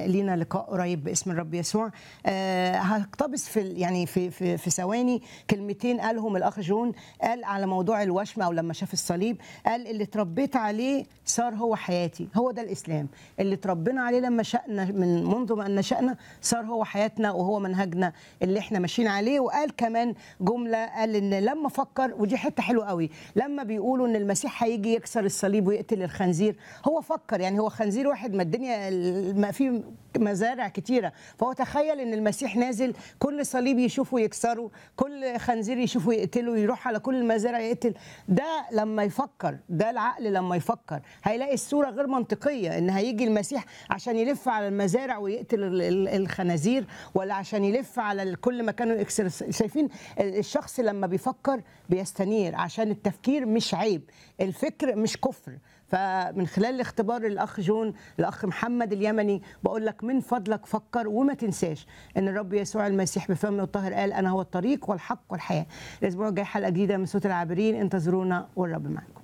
لينا لقاء قريب باسم الرب يسوع آه، هقتبس في ال- يعني في في في ثواني كلمتين قالهم الاخ جون قال على موضوع الوشم او لما شاف الصليب قال اللي اتربيت عليه صار هو حياتي هو ده الاسلام اللي اتربينا عليه لما شأنا من منذ ما ان نشأنا صار هو حياتنا وهو منهجنا اللي احنا ماشيين عليه وقال كمان جمله قال ان لما فكر ودي حته حلوه قوي لما بيقولوا ان المسيح هيجي يكسر الصليب ويقتل الخنزير هو فكر يعني هو خنزير واحد ما الدنيا ال- ما في مزارع كتيره فهو تخيل ان المسيح نازل كل صليب يشوفه يكسره كل خنزير يشوفه يقتله يروح على كل المزارع يقتل ده لما يفكر ده العقل لما يفكر هيلاقي الصوره غير منطقيه ان هيجي المسيح عشان يلف على المزارع ويقتل ال- ال- الخنازير ولا عشان يلف على ال- كل مكان ويكسر الص- شايفين ال- الشخص لما بيفكر بيستنير عشان التفكير مش عيب الفكر مش كفر فمن خلال الاختبار الاخ جون الاخ محمد اليمني بقول لك من فضلك فكر وما تنساش ان الرب يسوع المسيح بفمه الطاهر قال انا هو الطريق والحق والحياه الاسبوع الجاي حلقه جديده من صوت العابرين انتظرونا والرب معكم